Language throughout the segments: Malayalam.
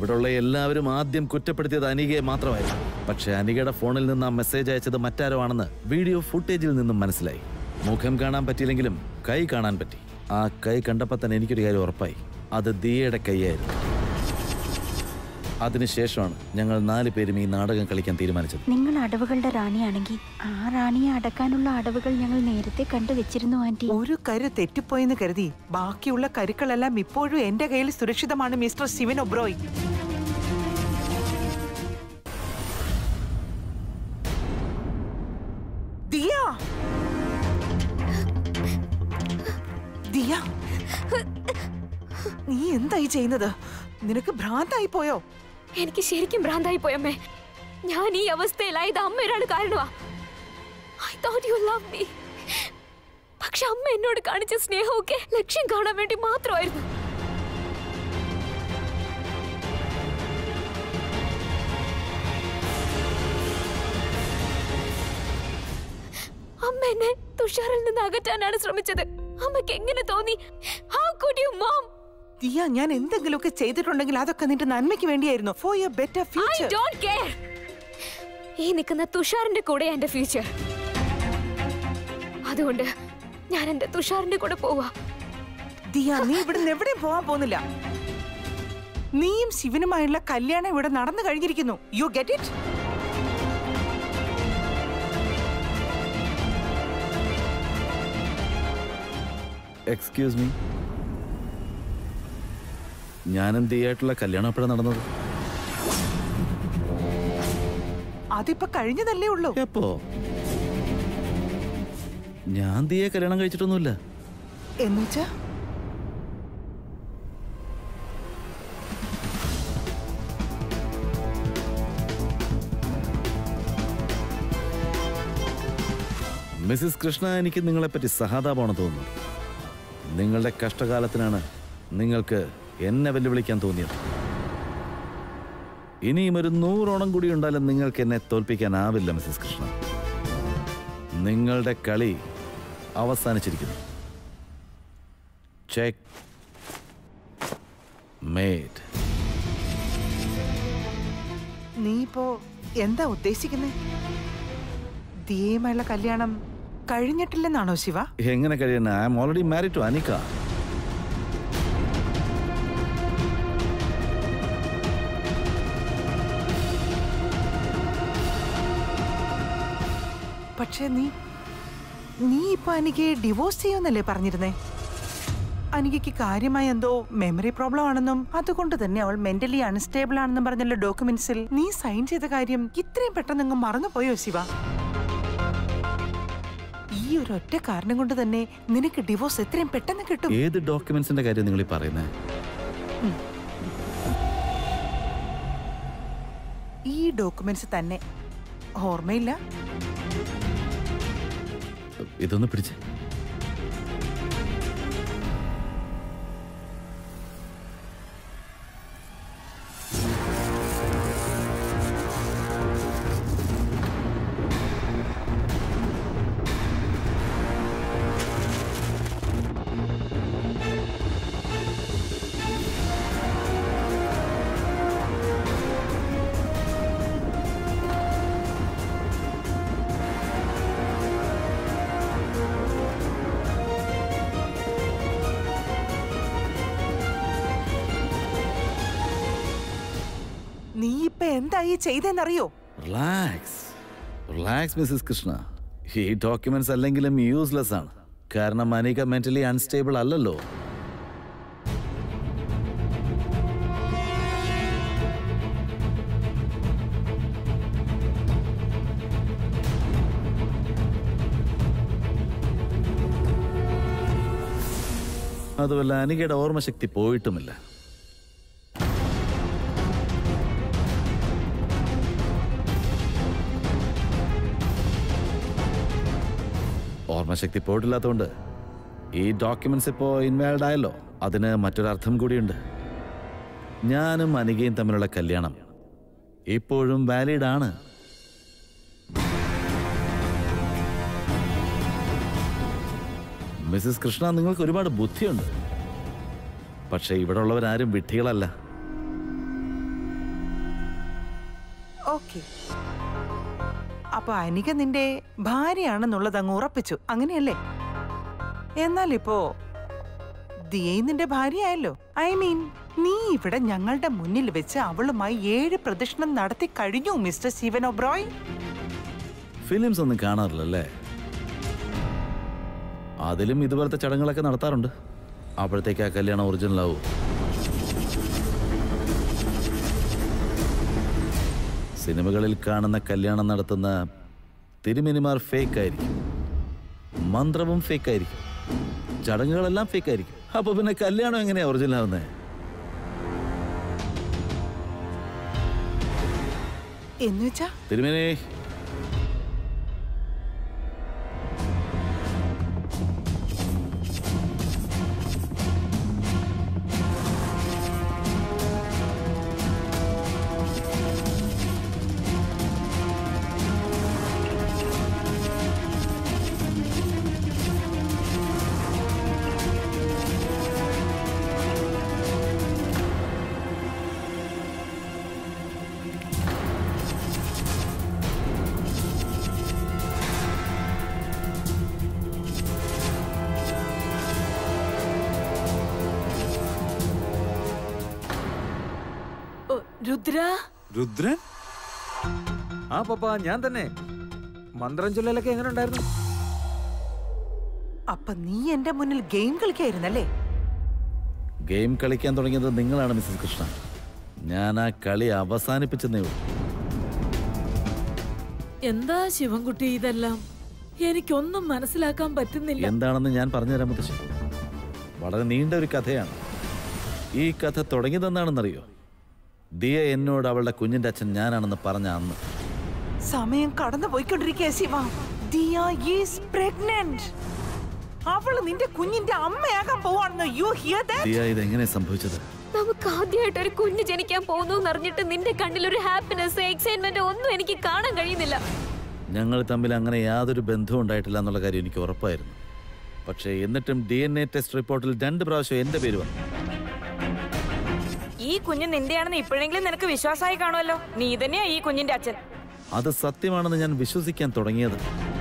ഇവിടെയുള്ള എല്ലാവരും ആദ്യം കുറ്റപ്പെടുത്തിയത് അനികയെ മാത്രമായിരുന്നു പക്ഷെ അനികയുടെ ഫോണിൽ നിന്ന് ആ മെസ്സേജ് അയച്ചത് മറ്റാരോ ആണെന്ന് വീഡിയോ ഫുട്ടേജിൽ നിന്നും മനസ്സിലായി മുഖം കാണാൻ പറ്റിയില്ലെങ്കിലും കൈ കാണാൻ പറ്റി ആ കൈ കണ്ടപ്പോൾ തന്നെ എനിക്കൊരു കാര്യം ഉറപ്പായി അത് ദിയയുടെ കൈയായിരുന്നു അതിനുശേഷമാണ് ഞങ്ങൾ നാല് പേരും ഈ നാടകം കളിക്കാൻ തീരുമാനിച്ചത് നിങ്ങൾ അടവുകളുടെ റാണിയാണെങ്കിൽ ആ റാണിയെ അടക്കാനുള്ള അടവുകൾ ഞങ്ങൾ നേരത്തെ കണ്ടു വെച്ചിരുന്നു ആന്റി ഒരു കരു തെറ്റിപ്പോയെന്ന് കരുതി ബാക്കിയുള്ള കരുക്കളെല്ലാം ഇപ്പോഴും എന്റെ കയ്യിൽ സുരക്ഷിതമാണ് മിസ്റ്റർ ശിവൻ ഒബ്രോയ് ദിയ ദിയ നീ എന്തായി ചെയ്യുന്നത് നിനക്ക് ഭ്രാന്തായി പോയോ എനിക്ക് ശരിക്കും ഭ്രാന്തായി പോയമ്മേ ഞാൻ ഈ അവസ്ഥയിലായത് അമ്മയാണ് കാരണമാ I thought you love me പക്ഷെ അമ്മ എന്നോട് കാണിച്ച സ്നേഹമൊക്കെ ലക്ഷ്യം കാണാൻ വേണ്ടി മാത്രമായിരുന്നു അമ്മ എന്നെ തുഷാറിൽ നിന്ന് അകറ്റാനാണ് ശ്രമിച്ചത് അമ്മയ്ക്ക് എങ്ങനെ തോന്നി how could you mom Diya ഞാൻ എന്തെങ്കിലുമൊക്കെ ചെയ്തിട്ടുണ്ടെങ്കിൽ അതൊക്കെ നിന്റെ നന്മയ്ക്ക് വേണ്ടിയായിരുന്നു for your better I future don't care ഈ നിൽക്കുന്ന തുഷാറിന്റെ കൂടെ എന്റെ ഫ്യൂച്ചർ അതുകൊണ്ട് ഞാൻ എന്റെ തുഷാറിന്റെ കൂടെ പോവാ ദിയ നീ ഇവിടുന്ന് എവിടെയും പോവാൻ പോകുന്നില്ല നീയും ശിവനുമായുള്ള കല്യാണം ഇവിടെ നടന്നു കഴിഞ്ഞിരിക്കുന്നു you get it excuse me ഞാനും ദിയായിട്ടുള്ള കല്യാണം എപ്പോഴാണ് നടന്നത് അതിപ്പോ കഴിഞ്ഞതല്ലേ ഉള്ളൂ എപ്പോ ഞാൻ ദിയെ കല്യാണം കഴിച്ചിട്ടൊന്നുമില്ല എന്നുവെച്ചാ മിസ്സിസ് കൃഷ്ണ എനിക്ക് നിങ്ങളെപ്പറ്റി സഹതാപമാണ് തോന്നുന്നത് നിങ്ങളുടെ കഷ്ടകാലത്തിനാണ് നിങ്ങൾക്ക് എന്നെ വെല്ലുവിളിക്കാൻ തോന്നിയത് ഇനിയും ഒരു നൂറോണം കൂടി ഉണ്ടായാലും നിങ്ങൾക്ക് എന്നെ തോൽപ്പിക്കാനാവില്ല മിസ്സിസ് കൃഷ്ണ നിങ്ങളുടെ കളി അവസാനിച്ചിരിക്കുന്നു ചെക്ക് മേഡ് നീ ഇപ്പോ എന്താ ഉദ്ദേശിക്കുന്നേ ദിയയുമായുള്ള കല്യാണം കഴിഞ്ഞിട്ടില്ലെന്നാണോ ശിവ എങ്ങനെ കഴിയുന്ന I'm already married to Anika പക്ഷെ നീ നീ ഇപ്പൊ എനിക്ക് ഡിവോഴ്സ് ചെയ്യുമെന്നല്ലേ പറഞ്ഞിരുന്നേ അനികയ്ക്ക് കാര്യമായ എന്തോ മെമ്മറി പ്രോബ്ലം ആണെന്നും അതുകൊണ്ട് തന്നെ അവൾ മെന്റലി അൺസ്റ്റേബിൾ ആണെന്നും പറഞ്ഞുള്ള ഡോക്യുമെന്റ്സിൽ നീ സൈൻ ചെയ്ത കാര്യം ഇത്രയും പെട്ടെന്ന് അങ്ങ് മറന്നുപോയോ ശിവ ഈ ഒരു ഒറ്റ കാരണം കൊണ്ട് തന്നെ നിനക്ക് ഡിവോഴ്സ് എത്രയും പെട്ടെന്ന് കിട്ടും ഏത് ഡോക്യുമെന്റ്സിന്റെ കാര്യം നിങ്ങൾ ഈ പറയുന്നത് ഈ ഡോക്യുമെന്റ്സ് തന്നെ ഓർമ്മയില്ല ഇതൊന്ന് പിടിച്ച് നീ ഇപ്പൊ എന്തായി ചെയ്തെന്നറിയോ റിലാക്സ് റിലാക്സ് മിസ്സസ് കൃഷ്ണ ഈ ഡോക്യുമെന്റ്സ് അല്ലെങ്കിലും യൂസ്ലെസ് ആണ് കാരണം അനിക മെന്റലി അൺസ്റ്റേബിൾ അല്ലല്ലോ അതുമല്ല അനികയുടെ ഓർമ്മശക്തി പോയിട്ടുമില്ല ഓർമ്മശക്തി പോയിട്ടില്ലാത്തതുകൊണ്ട് ഈ ഡോക്യുമെന്റ്സ് ഇപ്പോൾ ഇൻവാൽഡ് ആയല്ലോ അതിന് മറ്റൊരർത്ഥം കൂടിയുണ്ട് ഞാനും അനികയും തമ്മിലുള്ള കല്യാണം ഇപ്പോഴും വാലിഡ് ആണ് മിസ്സസ് കൃഷ്ണ നിങ്ങൾക്ക് ഒരുപാട് ബുദ്ധിയുണ്ട് പക്ഷെ ഇവിടെ ഉള്ളവരാരും വിഡ്ഢികളല്ല ഓക്കെ അപ്പൊ അനിക നിന്റെ ഭാര്യയാണെന്നുള്ളത് അങ്ങ് ഉറപ്പിച്ചു അങ്ങനെയല്ലേ എന്നാൽ ഇപ്പോ ദിയേ നിന്റെ ഭാര്യയായല്ലോ ഐ മീൻ നീ ഇവിടെ ഞങ്ങളുടെ മുന്നിൽ വെച്ച് അവളുമായി ഏഴ് പ്രദക്ഷിണം നടത്തി കഴിഞ്ഞു മിസ്റ്റർ ശിവൻ ഒബ്രോയ് ഫിലിംസ് ഒന്നും കാണാറില്ലല്ലേ അതിലും ഇതുപോലത്തെ ചടങ്ങുകളൊക്കെ നടത്താറുണ്ട് അപ്പോഴത്തേക്ക് ആ കല്യാണം ഒറിജിനൽ ആവും സിനിമകളിൽ കാണുന്ന കല്യാണം നടത്തുന്ന തിരുമിനിമാർ ഫേക്ക് ആയിരിക്കും മന്ത്രവും ഫേക്ക് ആയിരിക്കും ചടങ്ങുകളെല്ലാം ഫേക്ക് ആയിരിക്കും അപ്പൊ പിന്നെ കല്യാണം എങ്ങനെയാ ഒറിജിനൽ ആവുന്നത് എന്നുവെച്ചാ തിരുമേനി രുദ്ര രുദ്രൻ ആ പപ്പ ഞാൻ തന്നെ മന്ത്രം ചൊല്ലലൊക്കെ എങ്ങനെ ഉണ്ടായിരുന്നു അപ്പൊ നീ എന്റെ മുന്നിൽ ഗെയിം കളിക്കായിരുന്നല്ലേ ഗെയിം കളിക്കാൻ തുടങ്ങിയത് നിങ്ങളാണ് മിസ്സസ് കൃഷ്ണ ഞാൻ ആ കളി അവസാനിപ്പിച്ചെന്നേ ഉള്ളൂ എന്താ ശിവൻകുട്ടി ഇതെല്ലാം എനിക്കൊന്നും മനസ്സിലാക്കാൻ പറ്റുന്നില്ല എന്താണെന്ന് ഞാൻ പറഞ്ഞുതരാം മുത്തശ്ശി വളരെ നീണ്ട ഒരു കഥയാണ് ഈ കഥ തുടങ്ങിയതെന്താണെന്നറിയോ ദിയ എന്നോട് അവളുടെ കുഞ്ഞിന്റെ അച്ഛൻ ഞാനാണെന്ന് പറഞ്ഞ അന്ന് സമയം കടന്നു പോയിക്കൊണ്ടിരിക്കുക ശിവ ദിയ ഈസ് പ്രഗ്നന്റ് അവള് നിന്റെ കുഞ്ഞിന്റെ അമ്മയാകാൻ പോവാണെന്ന് യു ഹിയർ ദിയ ഇതെങ്ങനെ സംഭവിച്ചത് നമുക്ക് ആദ്യമായിട്ട് ഒരു കുഞ്ഞ് ജനിക്കാൻ പോകുന്നു എന്നറിഞ്ഞിട്ട് നിന്റെ കണ്ണിൽ ഒരു ഹാപ്പിനെസ് എക്സൈറ്റ്മെന്റ് ഒന്നും എനിക്ക് കാണാൻ കഴിയുന്നില്ല ഞങ്ങൾ തമ്മിൽ അങ്ങനെ യാതൊരു ബന്ധവും ഉണ്ടായിട്ടില്ല എന്നുള്ള കാര്യം എനിക്ക് ഉറപ്പായിരുന്നു പക്ഷേ എന്നിട്ടും ഡി എൻ എ ടെസ്റ്റ് റിപ്പോർട്ടിൽ രണ്ട് പ്രാവശ്യം എൻ്റെ പേര് വന്നു ഈ കുഞ്ഞ് നിന്റെയാണെന്ന് ഇപ്പോഴെങ്കിലും നിനക്ക് വിശ്വാസമായി കാണുമല്ലോ നീ തന്നെയാ ഈ കുഞ്ഞിന്റെ അച്ഛൻ അത് സത്യമാണെന്ന് ഞാൻ വിശ്വസിക്കാൻ തുടങ്ങിയത്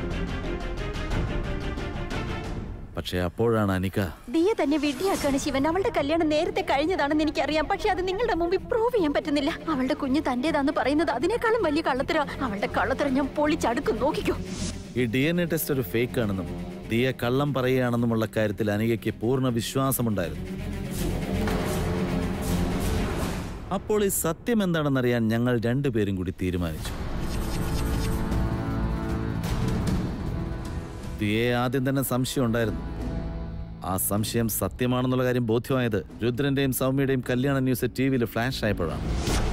പക്ഷേ അപ്പോഴാണ് അനിക ദിയ തന്നെ വിഡ്ഢിയാക്കാണ് ശിവൻ അവളുടെ കല്യാണം നേരത്തെ കഴിഞ്ഞതാണെന്ന് എനിക്കറിയാം പക്ഷെ അത് നിങ്ങളുടെ മുമ്പിൽ പ്രൂവ് ചെയ്യാൻ പറ്റുന്നില്ല അവളുടെ കുഞ്ഞ് തന്റേതാന്ന് പറയുന്നത് അതിനേക്കാളും വലിയ കള്ളത്തര അവളുടെ കള്ളത്തര ഞാൻ പൊളിച്ചടുക്കും നോക്കിക്കോ ഈ ഡി എൻ എ ടെസ്റ്റ് ഒരു ഫേക്ക് ആണെന്നും ദിയ കള്ളം പറയുകയാണെന്നുമുള്ള കാര്യത്തിൽ അനികയ്ക്ക് പൂർണ്ണ വിശ്വാസമുണ്ടായിരുന്നു അപ്പോൾ ഈ സത്യം എന്താണെന്നറിയാൻ ഞങ്ങൾ രണ്ടുപേരും കൂടി തീരുമാനിച്ചു ദിയെ ആദ്യം തന്നെ സംശയം ഉണ്ടായിരുന്നു ആ സംശയം സത്യമാണെന്നുള്ള കാര്യം ബോധ്യമായത് രുദ്രന്റെയും സൗമ്യയുടെയും കല്യാണ ന്യൂസ് ടി വിയിൽ ഫ്ലാഷ് ആയപ്പോഴാണ്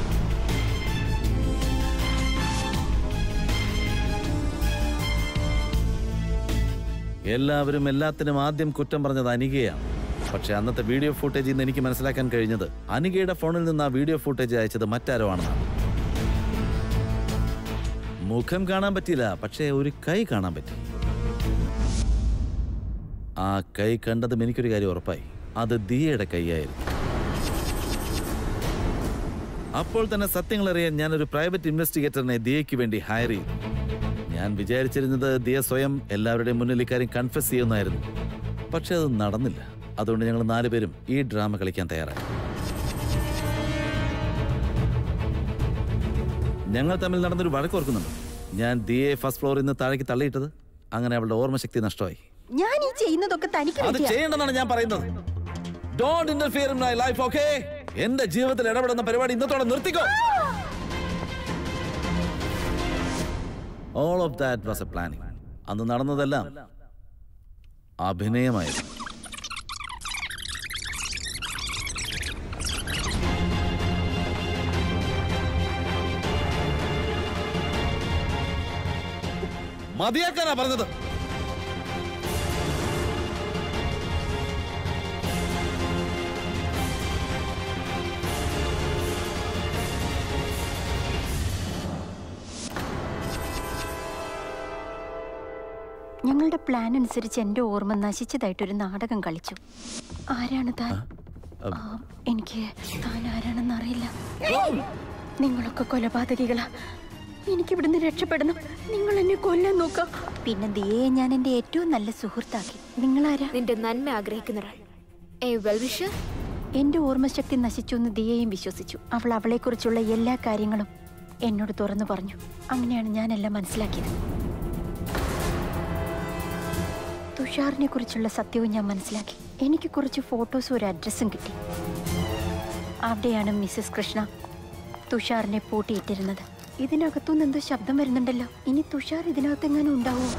എല്ലാവരും എല്ലാത്തിനും ആദ്യം കുറ്റം പറഞ്ഞത് അനികയാണ് പക്ഷെ അന്നത്തെ വീഡിയോ ഫുട്ടേജിൽ നിന്ന് എനിക്ക് മനസ്സിലാക്കാൻ കഴിഞ്ഞത് അനികയുടെ ഫോണിൽ നിന്ന് ആ വീഡിയോ ഫുട്ടേജ് അയച്ചത് മറ്റാരോ ആണെന്നാണ് മുഖം കാണാൻ പറ്റിയില്ല പക്ഷേ ഒരു കൈ കാണാൻ പറ്റി ആ കൈ കണ്ടതും എനിക്കൊരു കാര്യം ഉറപ്പായി അത് ദിയയുടെ കൈയായിരുന്നു അപ്പോൾ തന്നെ സത്യങ്ങൾ അറിയാൻ ഞാനൊരു പ്രൈവറ്റ് ഇൻവെസ്റ്റിഗേറ്ററിനെ ദിയയ്ക്ക് വേണ്ടി ഹയർ ചെയ്തു ഞാൻ വിചാരിച്ചിരുന്നത് ദിയ സ്വയം എല്ലാവരുടെയും മുന്നിൽ ഇക്കാര്യം കൺഫ്യസ് ചെയ്യുന്നായിരുന്നു പക്ഷെ അത് നടന്നില്ല അതുകൊണ്ട് ഞങ്ങൾ നാലുപേരും ഈ ഡ്രാമ കളിക്കാൻ തയ്യാറായി ഞങ്ങൾ തമ്മിൽ നടന്നൊരു വഴക്ക് ഓർക്കുന്നുണ്ട് ഞാൻ ദിയെ ഫസ്റ്റ് ഫ്ലോറിൽ നിന്ന് താഴേക്ക് തള്ളിയിട്ടത് അങ്ങനെ അവളുടെ ഓർമ്മശക്തി നഷ്ടമായി ഞാൻ ഈ ചെയ്യുന്നതൊക്കെ തനിക്ക് അത് വേണ്ടിയാ. ചെയ്യണമെന്നാണ് ഞാൻ പറയുന്നത് don't interfere in my life okay എന്റെ ജീവിതത്തിൽ ഇടപെടുന്ന പരിപാടി ഇന്നത്തോടെ നിർത്തിക്കോ all of that was a planning അന്ന് നടന്നതെല്ലാം അഭിനയമായിരുന്നു മതിയാക്കാനാ പറഞ്ഞത് ഞങ്ങളുടെ പ്ലാൻ അനുസരിച്ച് എന്റെ ഓർമ്മ നശിച്ചതായിട്ടൊരു നാടകം കളിച്ചു ആരാണ് താൻ ആ, എനിക്ക് താൻ ആരാണെന്ന് അറിയില്ല നിങ്ങളൊക്കെ കൊലപാതകികളാ എനിക്കിവിടുന്ന് രക്ഷപ്പെടണം നിങ്ങൾ എന്നെ കൊല്ലാൻ നോക്കാം പിന്നെ ദിയെ ഞാൻ എന്റെ ഏറ്റവും നല്ല സുഹൃത്താക്കി നിങ്ങളാരാ നിന്റെ നന്മ ആഗ്രഹിക്കുന്ന ഒരാൾ ഏ വെൽവിഷർ എന്റെ ഓർമ്മശക്തി നശിച്ചു എന്ന് ദിയയും വിശ്വസിച്ചു അവൾ അവളെക്കുറിച്ചുള്ള എല്ലാ കാര്യങ്ങളും എന്നോട് തുറന്നു പറഞ്ഞു അങ്ങനെയാണ് ഞാനെല്ലാം മനസ്സിലാക്കിയത് തുഷാറിനെ കുറിച്ചുള്ള സത്യവും ഞാൻ മനസ്സിലാക്കി എനിക്ക് കുറച്ച് ഫോട്ടോസും ഒരു അഡ്രസ്സും കിട്ടി അവിടെയാണ് മിസ്സസ് കൃഷ്ണ തുഷാറിനെ പൂട്ടിയിട്ടിരുന്നത് ഇതിനകത്തുനിന്ന് എന്തോ ശബ്ദം വരുന്നുണ്ടല്ലോ ഇനി തുഷാർ ഇതിനകത്തെങ്ങാനും ഉണ്ടാവുമോ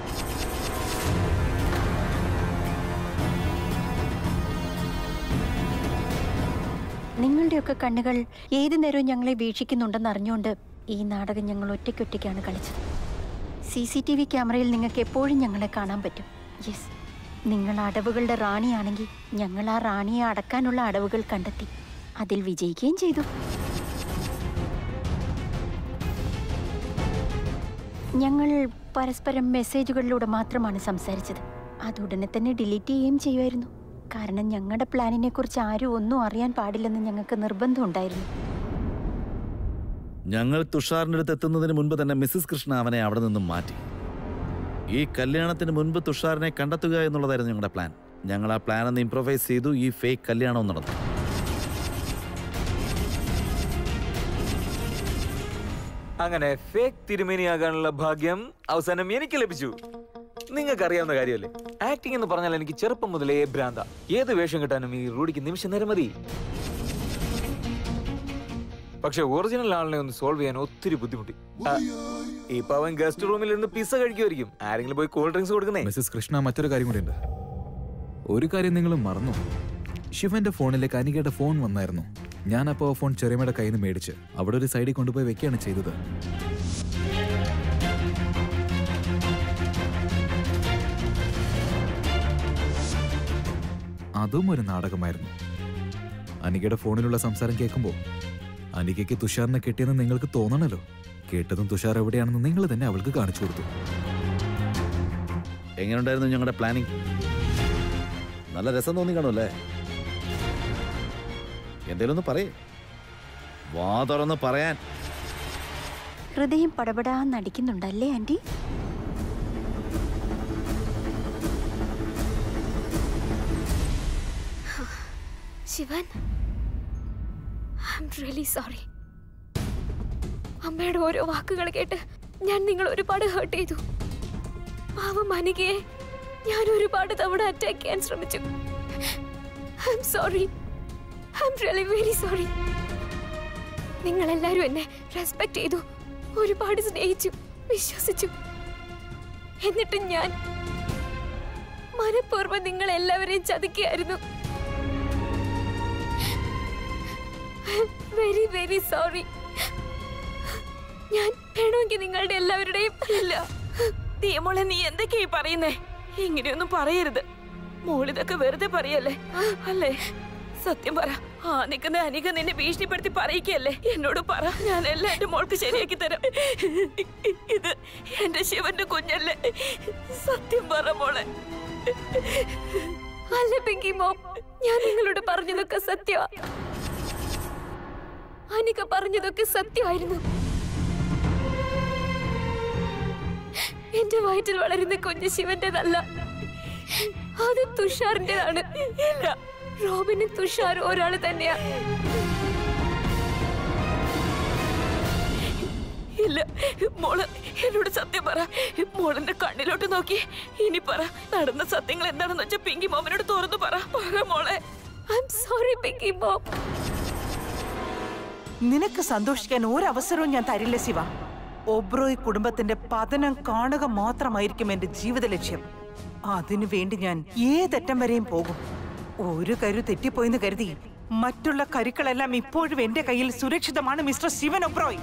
നിങ്ങളുടെയൊക്കെ കണ്ണുകൾ ഏതു നേരവും ഞങ്ങളെ വീക്ഷിക്കുന്നുണ്ടെന്ന് അറിഞ്ഞുകൊണ്ട് ഈ നാടകം ഞങ്ങൾ ഒറ്റയ്ക്കൊറ്റയ്ക്കാണ് കളിച്ചത് സി സി ടി വി ക്യാമറയിൽ നിങ്ങൾക്ക് എപ്പോഴും ഞങ്ങളെ കാണാൻ പറ്റും യെസ് നിങ്ങൾ അടവുകളുടെ റാണിയാണെങ്കിൽ ഞങ്ങൾ ആ റാണിയെ അടക്കാനുള്ള അടവുകൾ കണ്ടെത്തി അതിൽ വിജയിക്കുകയും ചെയ്തു ഞങ്ങൾ പരസ്പരം മെസ്സേജുകളിലൂടെ മാത്രമാണ് സംസാരിച്ചത് അത് ഉടനെ തന്നെ ഡിലീറ്റ് ചെയ്യുകയും ചെയ്യുമായിരുന്നു കാരണം ഞങ്ങളുടെ പ്ലാനിനെ കുറിച്ച് ആരും ഒന്നും അറിയാൻ പാടില്ലെന്ന് ഞങ്ങൾക്ക് നിർബന്ധമുണ്ടായിരുന്നു ഞങ്ങൾ തുഷാറിന്റെ അടുത്ത് എത്തുന്നതിന് മുൻപ് തന്നെ മിസ്സിസ് കൃഷ്ണ അവനെ അവിടെ നിന്നും മാറ്റി ഈ കല്യാണത്തിന് മുൻപ് തുഷാറിനെ കണ്ടെത്തുക എന്നുള്ളതായിരുന്നു ഞങ്ങളുടെ പ്ലാൻ ഞങ്ങൾ ആ പ്ലാൻ ഒന്ന് ഇംപ്രൊവൈസ് ചെയ്തു ഈ ഫേക്ക് കല്യാണവും നടന്നു അങ്ങനെ ഫേക്ക് തിരുമേനിയാകാനുള്ള ഭാഗ്യം അവസാനം എനിക്ക് ലഭിച്ചു നിങ്ങൾക്ക് അറിയാവുന്ന കാര്യമല്ലേ ആക്ടിംഗ് എന്ന് പറഞ്ഞാൽ എനിക്ക് ചെറുപ്പം മുതലേ ഭ്രാന്ത ഏത് വേഷം കിട്ടാനും ഈ റൂഡിക്ക് നിമിഷ നേരം മതി പക്ഷെ ഒറിജിനൽ ആളിനെ ഒന്ന് സോൾവ് ചെയ്യാൻ ഒത്തിരി ബുദ്ധിമുട്ടി ആ, ഇപ്പൊ അവൻ ഗസ്റ്റ് റൂമിൽ ഇരുന്ന് പിസ്സ കഴിക്കുമായിരിക്കും ആരെങ്കിലും പോയി കൂൾ ഡ്രിങ്ക്സ് കൊടുക്കുന്നേ മിസ്സസ് കൃഷ്ണ മറ്റൊരു കാര്യം കൂടി ഉണ്ട് ഒരു കാര്യം നിങ്ങൾ മറന്നു ശിവന്റെ ഫോണിലേക്ക് അനികയുടെ ഫോൺ വന്നായിരുന്നു ഞാൻ അപ്പോൾ ഫോൺ ചെറിയമ്മയുടെ കയ്യിൽ നിന്ന് മേടിച്ച് അവിടെ ഒരു സൈഡിൽ കൊണ്ടുപോയി വെക്കുകയാണ് ചെയ്തത് അതും ഒരു നാടകമായിരുന്നു അനികയുടെ ഫോണിലുള്ള സംസാരം കേൾക്കുമ്പോൾ അനികയ്ക്ക് തുഷാറിനെ കിട്ടിയെന്ന് നിങ്ങൾക്ക് തോന്നണല്ലോ കേട്ടതും തുഷാർ എവിടെയാണെന്ന് നിങ്ങൾ തന്നെ അവൾക്ക് കാണിച്ചു കൊടുത്തു എങ്ങനെയുണ്ടായിരുന്നു ഞങ്ങളുടെ പ്ലാനിങ് നല്ല രസം തോന്നി കാണുമല്ലേ എന്തേലും ഒന്ന് പറയേ വാ തുറന്ന് പറയാൻ ഹൃദയം പടപടാന്ന് അടിക്കുന്നുണ്ടല്ലേ aunty Shivan I'm really sorry അമ്മയുടെ ഓരോ വാക്കുകൾ കേട്ട് ഞാൻ നിങ്ങൾ ഒരുപാട് ഹേർട്ട് ചെയ്തു പാവം അനികയെ ഞാൻ ഒരുപാട് തവണ അറ്റാക്ക് ചെയ്യാൻ ശ്രമിച്ചു I'm sorry I'm really very sorry നിങ്ങൾ എല്ലാവരും എന്നെ റെസ്പെക്ട് ചെയ്തു ഒരുപാട് സ്നേഹിച്ചു വിശ്വസിച്ചു എന്നിട്ട് ഞാൻ മനഃപൂർവ്വം നിങ്ങൾ എല്ലാവരെയും ചതിക്കുകയായിരുന്നു വെരി വെരി സോറി ഞാൻ വേണമെങ്കിൽ നിങ്ങളുടെ എല്ലാവരുടെയും ഇല്ല തീയമോളെ നീ എന്തൊക്കെയാ ഈ പറയുന്നേ ഇങ്ങനെയൊന്നും പറയരുത് മോളിതൊക്കെ വെറുതെ പറയല്ലേ അല്ലേ സത്യം പറ ആ നിൽക്കുന്ന അനിക നിന്നെ ഭീഷണിപ്പെടുത്തി പറയിക്കല്ലേ എന്നോട് പറ ഞാൻ എല്ലാം എന്റെ മോൾക്ക് ശരിയാക്കി തരാം ഇത് എന്റെ ശിവന്റെ കുഞ്ഞല്ലേ സത്യം പറ മോളെ അല്ല പിങ്കി മോം ഞാൻ നിങ്ങളോട് പറഞ്ഞതൊക്കെ സത്യമാ അനിക പറഞ്ഞതൊക്കെ സത്യമായിരുന്നു എന്റെ വയറ്റിൽ വളരുന്ന കുഞ്ഞ് ശിവന്റേതല്ല അത് തുഷാറിന്റേതാണ് ഇല്ല റോബിനും തുഷാറും ഒരാള് തന്നെയാ ഇല്ല മോള് എന്നോട് സത്യം പറ മോളെന്റെ കണ്ണിലോട്ട് നോക്കി ഇനി പറ നടന്ന സത്യങ്ങൾ എന്താണെന്ന് വെച്ചാ പിങ്കി മോമനോട് തുറന്നു പറ പറ മോളെ I'm sorry Pinky mom നിനക്ക് സന്തോഷിക്കാൻ ഒരവസരവും ഞാൻ തരില്ല ശിവ ഒബ്രോയ് കുടുംബത്തിന്റെ പതനം കാണുക മാത്രമായിരിക്കും എന്റെ ജീവിത ലക്ഷ്യം അതിനു വേണ്ടി ഞാൻ ഏതറ്റം വരെയും പോകും ഒരു കരു തെറ്റിപ്പോയെന്ന് കരുതി മറ്റുള്ള കരുക്കളെല്ലാം ഇപ്പോഴും എന്റെ കയ്യിൽ സുരക്ഷിതമാണ് മിസ്റ്റർ ശിവൻ ഒബ്രോയ്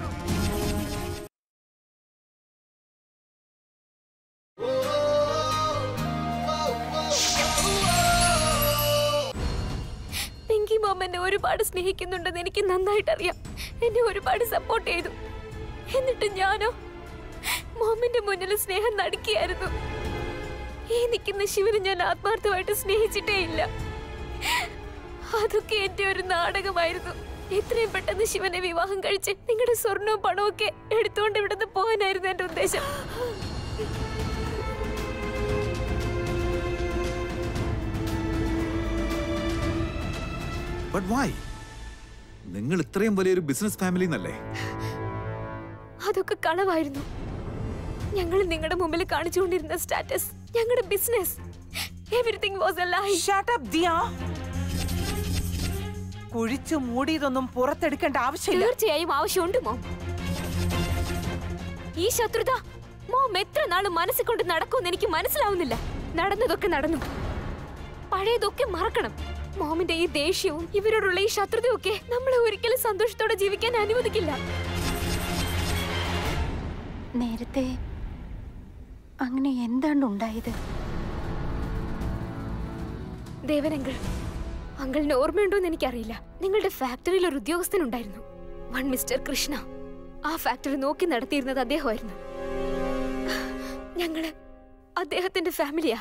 പിങ്കി മോം എന്നെ ഒരുപാട് സ്നേഹിക്കുന്നുണ്ടെന്ന് എനിക്ക് നന്നായിട്ട് അറിയാം എന്നെ ഒരുപാട് സപ്പോർട്ട് ചെയ്തു എന്നിട്ട് ഞാനോ മോമിന്റെ മുന്നിൽ സ്നേഹം നടുക്കിയായിരുന്നു ഈ നിൽക്കുന്ന ശിവനെ ഞാൻ ആത്മാർത്ഥമായിട്ട് സ്നേഹിച്ചിട്ടേ ഇല്ല അതൊക്കെ എന്റെ ഒരു നാടകമായിരുന്നു എത്രയും പെട്ടെന്ന് ശിവനെ വിവാഹം കഴിച്ച് നിങ്ങളുടെ സ്വർണവും പണവും ഒക്കെ എടുത്തുകൊണ്ട് ഇവിടുന്ന് പോകാനായിരുന്നു എന്റെ ഉദ്ദേശം ബട്ട് വൈ നിങ്ങൾ ഇത്രയും വലിയൊരു ബിസിനസ് ഫാമിലി എന്നല്ലേ അതൊക്കെ കളവായിരുന്നു ഞങ്ങൾ നിങ്ങളുടെ മുമ്പിൽ കാണിച്ചുകൊണ്ടിരുന്ന സ്റ്റാറ്റസ് ഞങ്ങളുടെ business everything was a lie Shut up, Diya. കുഴിച്ചു മൂടിയതൊന്നും പുറത്തെടുക്കേണ്ട ആവശ്യമില്ല തീർച്ചയായും ആവശ്യമുണ്ട് മോം ഈ ശത്രുത മോം എത്ര നാള് മനസ്സിൽ കൊണ്ട് നടക്കുമെന്ന് എനിക്ക് മനസ്സിലാവുന്നില്ല നടന്നതൊക്കെ നടന്നു പഴയതൊക്കെ മറക്കണം മോമിന്റെ ഈ ദേഷ്യവും ഇവരോടുള്ള ഈ ശത്രുതയും ഒക്കെ നമ്മളെ ഒരിക്കലും സന്തോഷത്തോടെ ജീവിക്കാൻ അനുവദിക്കില്ല നേരത്തെ അങ്ങനെ എന്താണ് ഉണ്ടായത് ദേവനങ്കിൾ അങ്കിളിന് ഓർമ്മയുണ്ടോന്ന് എനിക്കറിയില്ല നിങ്ങളുടെ ഫാക്ടറിയിൽ ഒരു ഉദ്യോഗസ്ഥൻ ഉണ്ടായിരുന്നു വൺ മിസ്റ്റർ കൃഷ്ണ ആ ഫാക്ടറി നോക്കി നടത്തിയിരുന്നത് അദ്ദേഹമായിരുന്നു ഞങ്ങള് അദ്ദേഹത്തിന്റെ ഫാമിലിയാ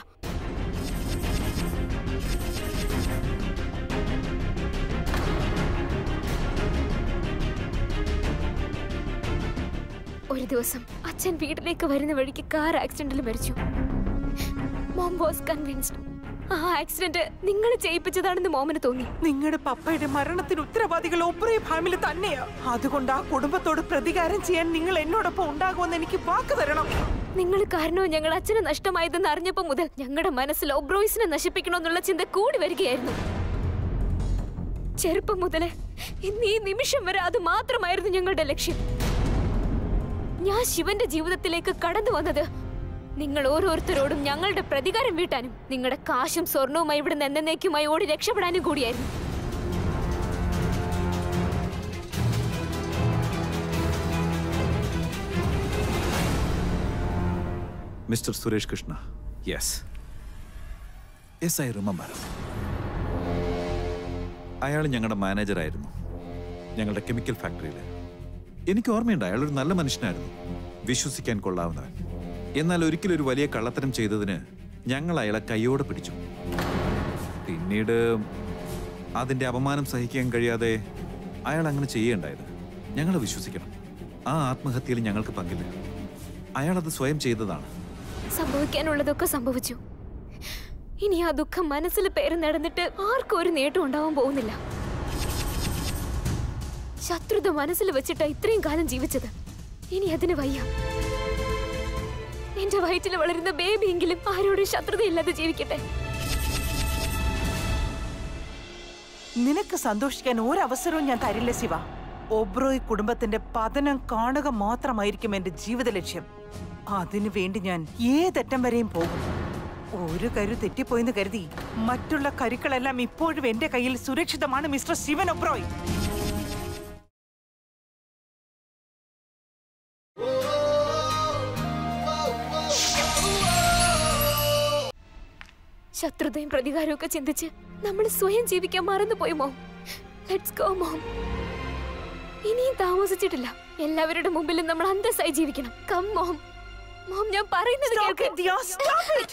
ഒരു ദിവസം അച്ഛൻ വീട്ടിലേക്ക് വരുന്ന വഴിക്ക് കാർ ആക്സിഡന്റിൽ മരിച്ചു മോം വാസ് കൺവിൻസ്ഡ് ആ ആക്സിഡന്റ് നിങ്ങൾ ചെയ്യിപ്പിച്ചതാണെന്ന് മോമന് തോന്നി നിങ്ങളുടെ പപ്പയുടെ മരണത്തിന് ഉത്തരവാദികൾ ഒബ്രേ ഫാമിലി തന്നെയാ അതുകൊണ്ട് ആ കുടുംബത്തോട് പ്രതികാരം ചെയ്യാൻ നിങ്ങൾ എന്നോടൊപ്പം ഉണ്ടാകുമെന്ന് എനിക്ക് വാക്ക് തരണം നിങ്ങൾ കാരണവും ഞങ്ങൾ അച്ഛന് നഷ്ടമായതെന്ന് അറിഞ്ഞപ്പോ മുതൽ ഞങ്ങളുടെ മനസ്സിൽ ഒബ്രോയിസിനെ നശിപ്പിക്കണമെന്നുള്ള ചിന്ത കൂടി വരികയായിരുന്നു ചെറുപ്പം മുതലേ ഇന്ന് ഈ നിമിഷം വരെ അത് മാത്രമായിരുന്നു ഞങ്ങളുടെ ലക്ഷ്യം ഞാൻ ശിവന്റെ ജീവിതത്തിലേക്ക് കടന്നു വന്നത് നിങ്ങൾ ഓരോരുത്തരോടും ഞങ്ങളുടെ പ്രതികാരം വീട്ടാനും നിങ്ങളുടെ കാശും സ്വർണവുമായി ഇവിടെ എന്നേക്കുമായി ഓടി രക്ഷപ്പെടാനും കൂടിയായിരുന്നു Mr Suresh Krishna yes yes I remember അയാൾ ഞങ്ങളുടെ മാനേജറായിരുന്നു ഞങ്ങളുടെ കെമിക്കൽ ഫാക്ടറിയിൽ എനിക്ക് ഓർമ്മയുണ്ട് അയാൾ ഒരു നല്ല മനുഷ്യനായിരുന്നു വിശ്വസിക്കാൻ കൊള്ളാവുന്നവൻ എന്നാൽ ഒരിക്കലും ഒരു വലിയ കള്ളത്തരം ചെയ്തതിന് ഞങ്ങൾ അയാളെ കൈയോടെ പിടിച്ചു പിന്നീട് അതിന്റെ അപമാനം സഹിക്കാൻ കഴിയാതെ അയാൾ അങ്ങനെ ചെയ്യേണ്ടായത് ഞങ്ങൾ വിശ്വസിക്കണം ആ ആത്മഹത്യയിൽ ഞങ്ങൾക്ക് പങ്കില്ല അയാൾ അത് സ്വയം ചെയ്തതാണ് സംഭവിക്കാനുള്ളതൊക്കെ സംഭവിച്ചു ഇനി ആ ദുഃഖം മനസ്സിൽ പേര് നടന്നിട്ട് ആർക്കും ഒരു നേട്ടം ഉണ്ടാവാൻ പോകുന്നില്ല ശത്രുത മനസ്സിൽ വെച്ചിട്ടാ ഇത്രയും കാലം ജീവിച്ചത് ഇനി അതിന് വയ്യ എന്റെ വയറ്റിൽ വളരുന്ന ബേബിയെങ്കിലും ആരോടും ശത്രുതയില്ലാതെ ജീവിക്കട്ടെ നിനക്ക് സന്തോഷിക്കാൻ ഒരവസരവും ഞാൻ തരില്ല ശിവ ഒബ്രോയ് കുടുംബത്തിന്റെ പതനം കാണുക മാത്രമായിരിക്കും എന്റെ ജീവിത ലക്ഷ്യം അതിനു വേണ്ടി ഞാൻ ഏതറ്റം വരെയും പോകും ഒരു കരു തെറ്റിപ്പോയെന്ന് കരുതി മറ്റുള്ള കരുക്കളെല്ലാം ഇപ്പോഴും എന്റെ കയ്യിൽ സുരക്ഷിതമാണ് മിസ്റ്റർ ശിവൻ ഒബ്രോയ് ശത്രുതയും പ്രതികാരവും ഒക്കെ ചിന്തിച്ച് നമ്മൾ സ്വയം ജീവിക്കാൻ മറന്നുപോയി മോം ലെറ്റ്സ് ഗോ മോം ഇനിയും താമസിച്ചിട്ടില്ല എല്ലാവരുടെ മുമ്പിലും നമ്മൾ അന്തസ്സായി ജീവിക്കണം കം മോം മോം ഞാൻ പറയുന്നത് Stop കേൾക്ക് it, Dia, stop it.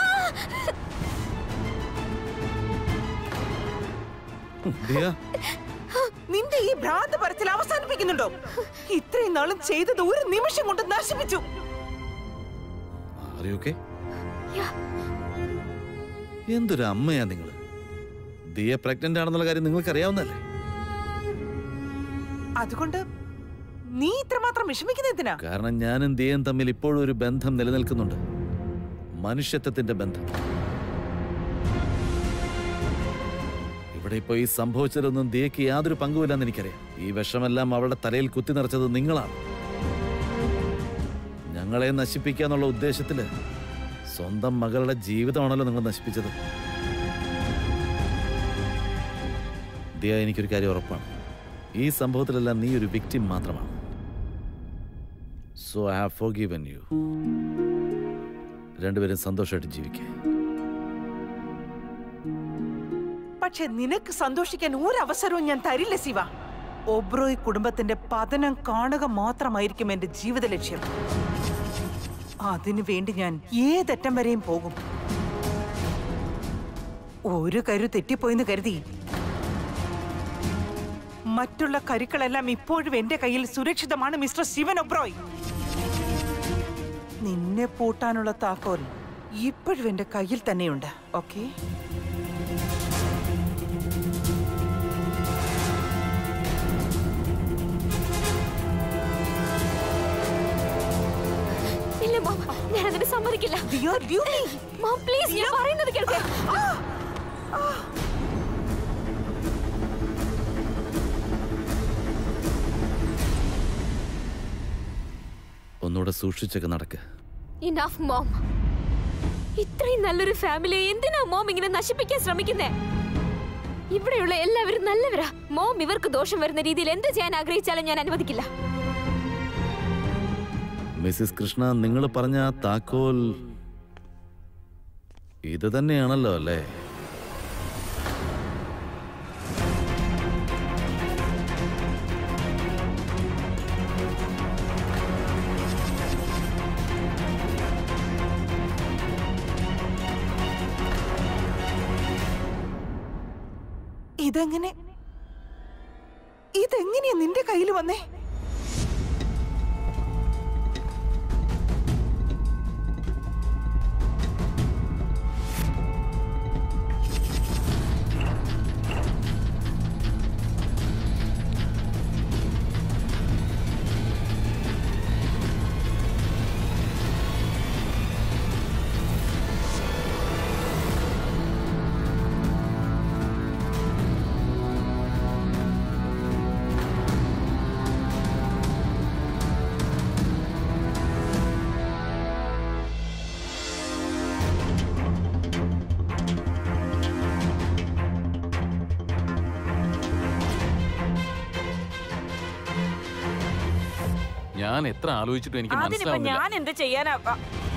Diya നിന്റെ ഈ ഭ്രാന്ത് പറച്ചിൽ അവസാനിപ്പിക്കുന്നുണ്ടോ ഇത്രയും നാളും ചെയ്തത് ഒരു നിമിഷം കൊണ്ട് നശിപ്പിച്ചു അറിയൊക്കെ യാ, എന്തൊരു അമ്മയാ നിങ്ങൾ ദിയ പ്രഗ്നന്റ് ആണെന്നുള്ള കാര്യം നിങ്ങൾക്ക് അറിയാവുന്നല്ലേ അതുകൊണ്ട് നീ ഇത്രമാത്രം വിഷമിക്കുന്ന എന്തിനാ കാരണം ഞാനും ദിയയും തമ്മിൽ ഇപ്പോഴും ഒരു ബന്ധം നിലനിൽക്കുന്നുണ്ട് മനുഷ്യത്വത്തിന്റെ ബന്ധം ഇവിടെ ഇപ്പൊ ഈ സംഭവിച്ചതൊന്നും ദിയക്ക് യാതൊരു പങ്കുമില്ലെന്ന് എനിക്കറിയാം ഈ വിഷമെല്ലാം അവളുടെ തലയിൽ കുത്തി നിറച്ചത് നിങ്ങളാണ് ഞങ്ങളെ നശിപ്പിക്കാന്നുള്ള ഉദ്ദേശത്തില് സ്വന്തം മകളുടെ ജീവിതമാണല്ലോ നിങ്ങൾ നശിപ്പിച്ചത് ദിയ എനിക്കൊരു കാര്യം ഉറപ്പാണ് ഈ സംഭവത്തിലെല്ലാം നീ ഒരു വിക്ടിം മാത്രമാണ് so I have forgiven you രണ്ടുപേരും സന്തോഷമായിട്ട് ജീവിക്കുക പക്ഷെ നിനക്ക് സന്തോഷിക്കാൻ ഒരു അവസരവും ഞാൻ തരില്ല ശിവ ഒബ്രോയ് കുടുംബത്തിന്റെ പതനം കാണുക മാത്രമായിരിക്കും എന്റെ ജീവിത ലക്ഷ്യം അതിനു വേണ്ടി ഞാൻ ഏതറ്റം വരെയും പോകും ഒരു കരു തെറ്റിപ്പോയെന്ന് കരുതി മറ്റുള്ള കരുക്കളെല്ലാം ഇപ്പോഴും എന്റെ കയ്യിൽ സുരക്ഷിതമാണ് മിസ്റ്റർ ശിവൻ ഒബ്രോയ് നിന്നെ പൂട്ടാനുള്ള താക്കോൽ ഇപ്പോഴും എന്റെ കയ്യിൽ തന്നെയുണ്ട് ഓക്കെ ഇല്ല മോം ഞാൻ അതിന് സമ്മതിക്കില്ല Dear Beauty. മോം പ്ലീസ് ഞാൻ പറയുന്നത് കേൾക്ക് ഒന്നുകൂടെ സൂക്ഷിച്ചൊക്കെ നടക്ക് ഇനഫ് മോം ഇത്രയും നല്ലൊരു ഫാമിലിയെ എന്തിനാ മോം ഇങ്ങനെ നശിപ്പിക്കാൻ ശ്രമിക്കുന്നേ ഇവിടെയുള്ള എല്ലാവരും നല്ലവരാ മോം ഇവർക്ക് ദോഷം വരുന്ന രീതിയിൽ എന്ത് ചെയ്യാൻ ആഗ്രഹിച്ചാലും ഞാൻ അനുവദിക്കില്ല മിസ്സിസ് കൃഷ്ണ നിങ്ങൾ പറഞ്ഞ ആ താക്കോൽ ഇത് തന്നെയാണല്ലോ അല്ലേ ഇതെങ്ങനെ ഇതെങ്ങനെയാ നിന്റെ കയ്യിൽ വന്നേ ഞാൻ എത്ര ആലോചിച്ചിട്ടും എനിക്ക് അതിനിപ്പോ മനസ്സിലാവുന്നില്ല ഞാൻ എന്ത് ചെയ്യാനാ അ,